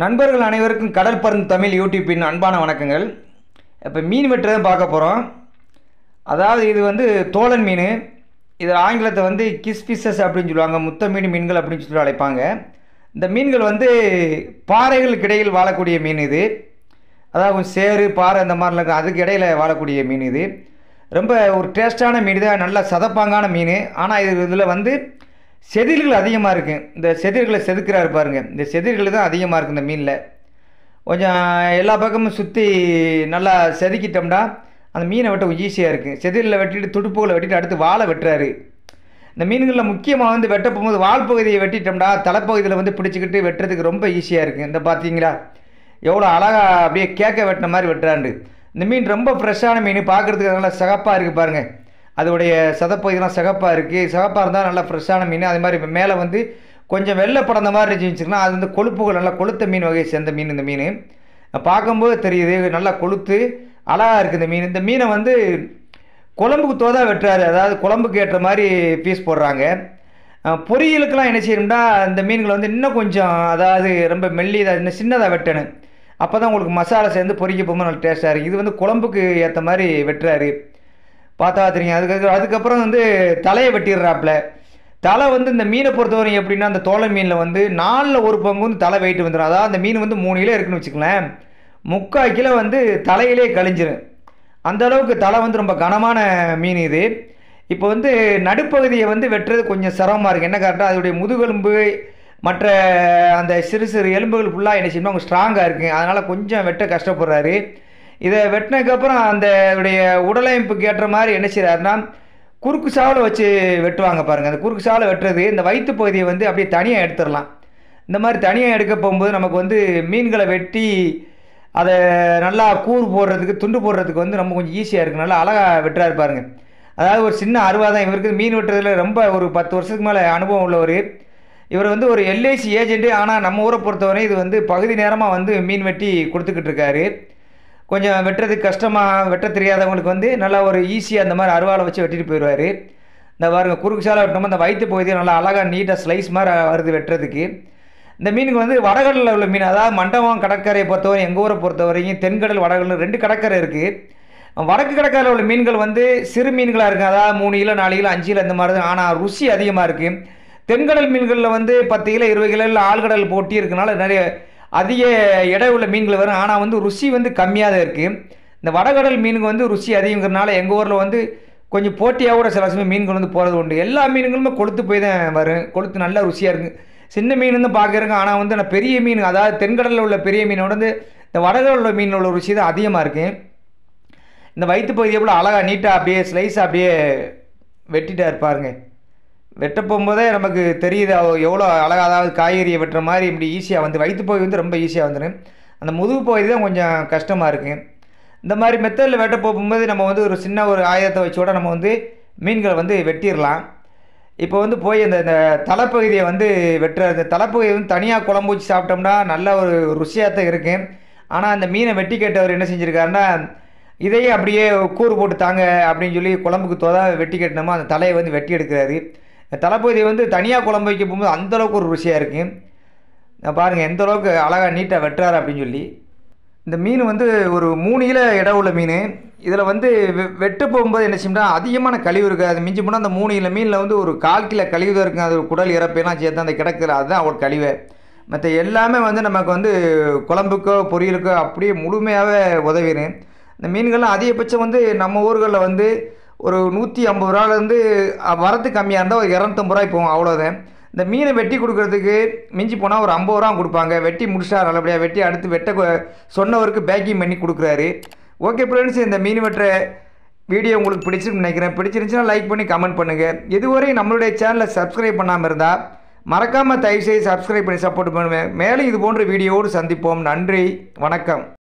நண்பர்கள் அனைவருக்கும் கடல் பருந்து தமிழ் யூடியூப்பின் அன்பான வணக்கங்கள் இப்போ மீன் வெட்டுறதை பார்க்க போகிறோம் அதாவது இது வந்து தோலன் மீன் இது ஆங்கிலத்தை வந்து கிஸ் ஃபிஷஸ் அப்படின்னு சொல்லுவாங்க முத்த மீன் மீன்கள் அப்படின்னு சொல்லி அழைப்பாங்க இந்த மீன்கள் வந்து பாறைகளுக்கு இடையில் வாழக்கூடிய மீன் இது அதாவது கொஞ்சம் சேறு பாறை அந்த மாதிரிலாம் இருக்கும் அதுக்கு இடையில் வாழக்கூடிய மீன் இது ரொம்ப ஒரு டேஸ்டான மீன் தான் நல்ல சதப்பாங்கான மீன் ஆனால் இது இதில் வந்து செதில்கள் அதிகமாக இருக்குது இந்த செதில்களை செதுக்கிறாரு பாருங்க இந்த செதில்கள் தான் அதிகமாக இருக்குது இந்த மீனில் கொஞ்சம் எல்லா பக்கமும் சுற்றி நல்லா செதுக்கிட்டோம்னா அந்த மீனை வெட்ட கொஞ்சம் ஈஸியாக இருக்குது செதிலில் வெட்டிட்டு துடுப்புகளை வெட்டிட்டு அடுத்து வாழை வெட்டுறாரு இந்த மீன்களில் முக்கியமாக வந்து வெட்ட போகும்போது வால் பகுதியை வெட்டிட்டோம்னா தலைப்பகுதியில் வந்து பிடிச்சிக்கிட்டு வெட்டுறதுக்கு ரொம்ப ஈஸியாக இருக்குது இந்த பார்த்தீங்களா எவ்வளோ அழகாக அப்படியே கேக்க வெட்டின மாதிரி வெட்டுறாண்டு இந்த மீன் ரொம்ப ஃப்ரெஷ்ஷான மீன் பார்க்குறதுக்கு நல்லா சிகப்பாக இருக்குது பாருங்கள் அதோடைய சதப்பகுதியெலாம் சிகப்பாக இருக்குது சிகப்பாக இருந்தால் நல்லா ஃப்ரெஷ்ஷான மீன் அது மாதிரி மேலே வந்து கொஞ்சம் வெள்ளை படந்த மாதிரி இருந்துச்சுன்னா அது வந்து கொழுப்புகள் நல்லா கொளுத்த மீன் வகையை சேர்ந்த மீன் இந்த மீன் பார்க்கும்போது தெரியுது நல்லா கொளுத்து அழகாக இருக்குது இந்த மீன் இந்த மீனை வந்து குழம்புக்கு தோதா வெட்டுறாரு அதாவது குழம்புக்கு ஏற்ற மாதிரி பீஸ் போடுறாங்க அஹ் பொரியலுக்கெல்லாம் என்ன செய்யணும்னா இந்த மீன்களை வந்து இன்னும் கொஞ்சம் அதாவது ரொம்ப மெல்லியதாக இன்னும் சின்னதாக வெட்டணும் அப்போ தான் உங்களுக்கு மசாலா சேர்ந்து பொரிக்க போகும்போது நல்லா டேஸ்ட்டாக இருக்குது இது வந்து குழம்புக்கு ஏற்ற மாதிரி வெட்டுறாரு பார்த்தா தெரியும் அதுக்கு அதுக்கப்புறம் வந்து தலையை வெட்டிடுறாப்புல தலை வந்து இந்த மீனை பொறுத்தவரை எப்படின்னா அந்த தோலை மீனில் வந்து நாலில் ஒரு பங்கு வந்து தலை வெயிட் வந்துடும் அதாவது அந்த மீன் வந்து மூணு கிலோ இருக்குன்னு வச்சுக்கலேன் முக்கால் கிலோ வந்து தலையிலே கழிஞ்சிரும் அந்த அளவுக்கு தலை வந்து ரொம்ப கனமான மீன் இது இப்போ வந்து நடுப்பகுதியை வந்து வெட்டுறது கொஞ்சம் சிரமமாக இருக்குது என்ன காரணம் அதோடைய முதுகெலும்பு மற்ற அந்த சிறு சிறு எலும்புகள் ஃபுல்லாக என்ன செய்யணும் அவங்க ஸ்ட்ராங்காக இருக்குது அதனால் கொஞ்சம் வெட்ட கஷ்டப்படுறாரு இதை வெட்டினதுக்கப்புறம் அந்த உடைய உடலமைப்புக்கு ஏற்ற மாதிரி என்ன செய்கிறாருன்னா குறுக்கு சாவில் வச்சு வெட்டுவாங்க பாருங்கள் அந்த குறுக்கு சாவில் வெட்டுறது இந்த வயிற்று பகுதியை வந்து அப்படியே தனியாக எடுத்துடலாம் இந்த மாதிரி தனியாக எடுக்க போகும்போது நமக்கு வந்து மீன்களை வெட்டி அதை நல்லா கூறு போடுறதுக்கு துண்டு போடுறதுக்கு வந்து ரொம்ப கொஞ்சம் ஈஸியாக இருக்குது நல்லா அழகாக வெட்டுறாரு பாருங்க அதாவது ஒரு சின்ன அருவா தான் இவருக்கு மீன் வெட்டுறதுல ரொம்ப ஒரு பத்து வருஷத்துக்கு மேலே அனுபவம் உள்ளவர் இவர் வந்து ஒரு எல்ஐசி ஏஜென்ட்டு ஆனால் நம்ம ஊரை பொறுத்தவரை இது வந்து பகுதி நேரமாக வந்து மீன் வெட்டி கொடுத்துக்கிட்டு இருக்காரு கொஞ்சம் வெட்டுறதுக்கு கஷ்டமாக வெட்ட தெரியாதவங்களுக்கு வந்து நல்லா ஒரு ஈஸியாக அந்த மாதிரி அருவாளை வச்சு வெட்டிட்டு போயிடுவார் இந்த பாருங்க குறுக்கு சாலை வெட்டணும் இந்த வயிற்று பகுதியை நல்லா அழகாக நீட்டாக ஸ்லைஸ் மாதிரி வருது வெட்டுறதுக்கு இந்த மீனுக்கு வந்து வடகடலில் உள்ள மீன் அதாவது மண்டபம் கடற்கரையை பொறுத்தவரை எங்கள் ஊரை பொறுத்தவரையும் தென்கடல் வடகடல் ரெண்டு கடற்கரை இருக்குது வடக்கு கடற்கரையில் உள்ள மீன்கள் வந்து சிறு மீன்களாக இருக்குது அதாவது மூணு கிலோ நாலு கிலோ அஞ்சு கிலோ இந்த மாதிரி தான் ஆனால் ருசி அதிகமாக இருக்குது தென்கடல் மீன்களில் வந்து பத்து கிலோ இருபது கிலோ இல்லை ஆழ்கடல் போட்டி இருக்கனால நிறைய அதிக எடை உள்ள மீன்கள் வரும் ஆனால் வந்து ருசி வந்து கம்மியாக தான் இருக்குது இந்த வடகடல் மீனுக்கு வந்து ருசி அதிகங்கிறனால எங்கள் ஊரில் வந்து கொஞ்சம் போட்டியாக கூட சில சமயம் மீன்கள் வந்து போகிறது உண்டு எல்லா மீன்களுமே கொளுத்து போய் தான் வரும் கொளுத்து நல்லா ருசியாக இருக்குது சின்ன மீன் வந்து பார்க்குறேங்க ஆனால் வந்து நான் பெரிய மீன் அதாவது தென்கடலில் உள்ள பெரிய மீனோட வந்து இந்த வடகடலில் உள்ள மீனில் உள்ள ருசி தான் அதிகமாக இருக்குது இந்த வயிற்று பகுதியை கூட அழகாக நீட்டாக அப்படியே ஸ்லைஸாக அப்படியே வெட்டிட்டா இருப்பாருங்க வெட்ட போகும்போதே நமக்கு தெரியுது அவ எவ்வளோ அழகாக அதாவது காய்கறியை வெட்டுற மாதிரி இப்படி ஈஸியாக வந்து வயிற்று பகுதி வந்து ரொம்ப ஈஸியாக வந்துடும் அந்த முதுகு பகுதி தான் கொஞ்சம் கஷ்டமாக இருக்குது இந்த மாதிரி மெத்தடில் வெட்ட போகும்போது நம்ம வந்து ஒரு சின்ன ஒரு ஆயுதத்தை வச்சோட நம்ம வந்து மீன்களை வந்து வெட்டிடலாம் இப்போ வந்து போய் அந்த இந்த தலைப்பகுதியை வந்து வெட்டுற அந்த தலைப்பகுதியை வந்து தனியாக குழம்பு வச்சு சாப்பிட்டோம்னா நல்ல ஒரு ருசியாக தான் இருக்குது ஆனால் அந்த மீனை வெட்டி கேட்டவர் என்ன செஞ்சுருக்காருன்னா இதையே அப்படியே கூறு போட்டு தாங்க அப்படின்னு சொல்லி குழம்புக்கு தோதா வெட்டி கட்டினோமா அந்த தலையை வந்து வெட்டி எடுக்கிறாரு தலைப்பகுதியை வந்து தனியாக குழம்பு வைக்க போகும்போது அந்தளவுக்கு ஒரு ருசியாக இருக்குது பாருங்கள் எந்த அளவுக்கு அழகாக நீட்டாக வெட்டுறாரு அப்படின்னு சொல்லி இந்த மீன் வந்து ஒரு மூணு கிலோ இடம் உள்ள மீன் இதில் வந்து வெ வெட்ட போகும்போது என்ன செய்யணும்னா அதிகமான கழிவு இருக்குது அது மிஞ்சி போனால் அந்த மூணு கிலோ மீனில் வந்து ஒரு கால் கிலோ கழிவு தான் இருக்குது அது குடல் இறப்பெல்லாம் சேர்த்து அந்த கிடக்குல அதுதான் ஒரு கழிவு மற்ற எல்லாமே வந்து நமக்கு வந்து குழம்புக்கோ பொரியலுக்கோ அப்படியே முழுமையாகவே உதவிடும் இந்த மீன்கள்லாம் அதிகபட்சம் வந்து நம்ம ஊர்களில் வந்து ஒரு நூற்றி ஐம்பது ரூபாலேருந்து வரத்து கம்மியாக இருந்தால் ஒரு இரநூத்தம்பது ரூபாய் போகும் அவ்வளோதான் இந்த மீனை வெட்டி கொடுக்குறதுக்கு மிஞ்சி போனால் ஒரு ஐம்பது ரூபா கொடுப்பாங்க வெட்டி முடிச்சா நல்லபடியாக வெட்டி அடுத்து வெட்ட கொ- சொன்னவருக்கு பேக்கிங் பண்ணி கொடுக்குறாரு ஓகே ஃப்ரெண்ட்ஸ் இந்த மீன் வெட்டுற வீடியோ உங்களுக்கு பிடிச்சிருக்குன்னு நினைக்கிறேன் பிடிச்சிருந்துச்சுன்னா லைக் பண்ணி கமெண்ட் பண்ணுங்கள் இதுவரை நம்மளுடைய சேனலை சப்ஸ்கிரைப் பண்ணாமல் இருந்தால் மறக்காமல் தயவுசெய்து சப்ஸ்கிரைப் பண்ணி சப்போர்ட் பண்ணுவேன் மேலும் இது போன்ற வீடியோவோடு சந்திப்போம் நன்றி வணக்கம்